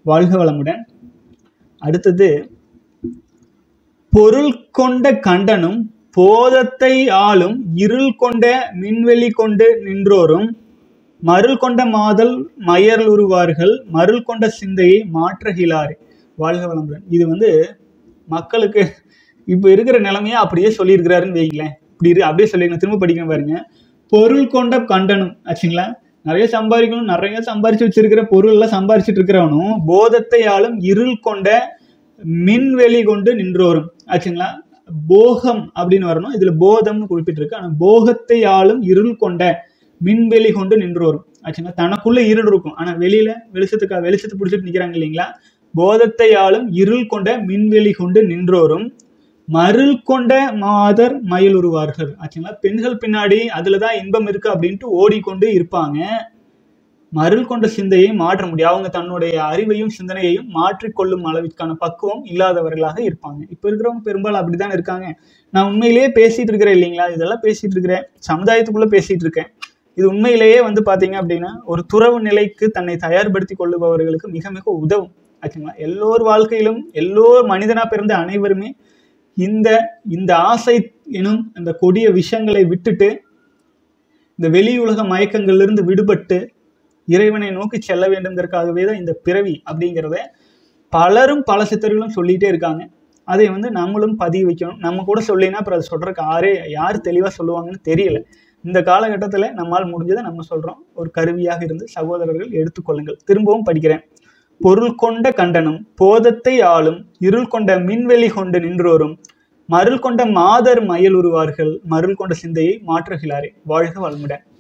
வாழ்க வளமுடன் அடுத்தது பொருள் கொண்ட கண்டனும் போதத்தை ஆளும் இருள் கொண்ட மின்வெளி கொண்டு நின்றோரும் மருள் கொண்ட மாதல் மயர்லுருவார்கள் மருள் கொண்ட சிந்தையை மாற்றுகிறார் வாழ்க வளமுடன் இது வந்து மக்களுக்கு இப்போ இருக்கிற நிலைமையை அப்படியே சொல்லியிருக்கிறாருன்னு வைங்களேன் இப்படி இரு அப்படியே சொல்லிருங்க திரும்ப படிக்கணும் பாருங்க பொருள் கொண்ட கண்டனம் ஆச்சுங்களா நிறைய சம்பாதிக்கணும் நிறைய சம்பாரிச்சு வச்சிருக்கிற பொருள் எல்லாம் சம்பாரிச்சிட்டு இருக்கிறவனும் போதத்தை ஆளும் இருள் கொண்ட மின்வெளி கொண்டு நின்றோரும் ஆச்சுங்களா போகம் அப்படின்னு வரணும் இதுல போதம்னு குறிப்பிட்டிருக்கு ஆனா போகத்தை ஆளும் இருள் கொண்ட மின்வெளி கொண்டு நின்றோரும் ஆச்சுங்களா தனக்குள்ள இருள் இருக்கும் ஆனா வெளியில வெளிச்சத்துக்கா வெளிச்சத்தை பிடிச்சிட்டு நிக்கிறாங்க இல்லைங்களா போதத்தை ஆளும் இருள் கொண்ட மின்வெளி கொண்டு நின்றோரும் மருள் கொண்ட மாதர் மயிலுருவார்கள் ஆச்சுங்களா பெண்கள் பின்னாடி அதுலதான் இன்பம் இருக்கு அப்படின்ட்டு ஓடிக்கொண்டு இருப்பாங்க மருள் கொண்ட சிந்தையை மாற்ற முடியும் அவங்க தன்னுடைய அறிவையும் சிந்தனையையும் மாற்றிக்கொள்ளும் அளவிற்கான பக்குவம் இல்லாதவர்களாக இருப்பாங்க இப்ப இருக்கிறவங்க பெரும்பாலும் அப்படிதான் இருக்காங்க நான் உண்மையிலேயே பேசிட்டு இருக்கிறேன் இல்லைங்களா இதெல்லாம் பேசிட்டு இருக்கிறேன் சமுதாயத்துக்குள்ள பேசிட்டு இருக்கேன் இது உண்மையிலேயே வந்து பாத்தீங்க அப்படின்னா ஒரு துறவு நிலைக்கு தன்னை தயார்படுத்தி கொள்ளுபவர்களுக்கு மிக மிக உதவும் ஆச்சுங்களா எல்லோர் வாழ்க்கையிலும் எல்லோர் மனிதனா பிறந்த அனைவருமே இந்த இந்த ஆசை எனும் இந்த கொடிய விஷயங்களை விட்டுட்டு இந்த வெளி உலக மயக்கங்கள்ல விடுபட்டு இறைவனை நோக்கி செல்ல வேண்டும்ங்கிறதுக்காகவே தான் இந்த பிறவி அப்படிங்கிறத பலரும் பல சித்தர்களும் சொல்லிட்டே இருக்காங்க அதை வந்து நம்மளும் பதிவு வைக்கணும் நம்ம கூட சொல்லினா அப்புறம் அதை சொல்றதுக்கு யாரே யார் தெளிவாக சொல்லுவாங்கன்னு தெரியல இந்த காலகட்டத்தில் நம்மால் முடிஞ்சதை நம்ம சொல்றோம் ஒரு கருவியாக இருந்து சகோதரர்கள் எடுத்துக்கொள்ளுங்கள் திரும்பவும் படிக்கிறேன் பொருள் கொண்ட கண்டனம் போதத்தை ஆளும் இருள் கொண்ட மின்வெளி கொண்டு நின்றோரும் மருள் கொண்ட மாதர் மயல் உருவார்கள் மருள் கொண்ட சிந்தையை மாற்றுகிறாரே வாழ்க வளமுடன்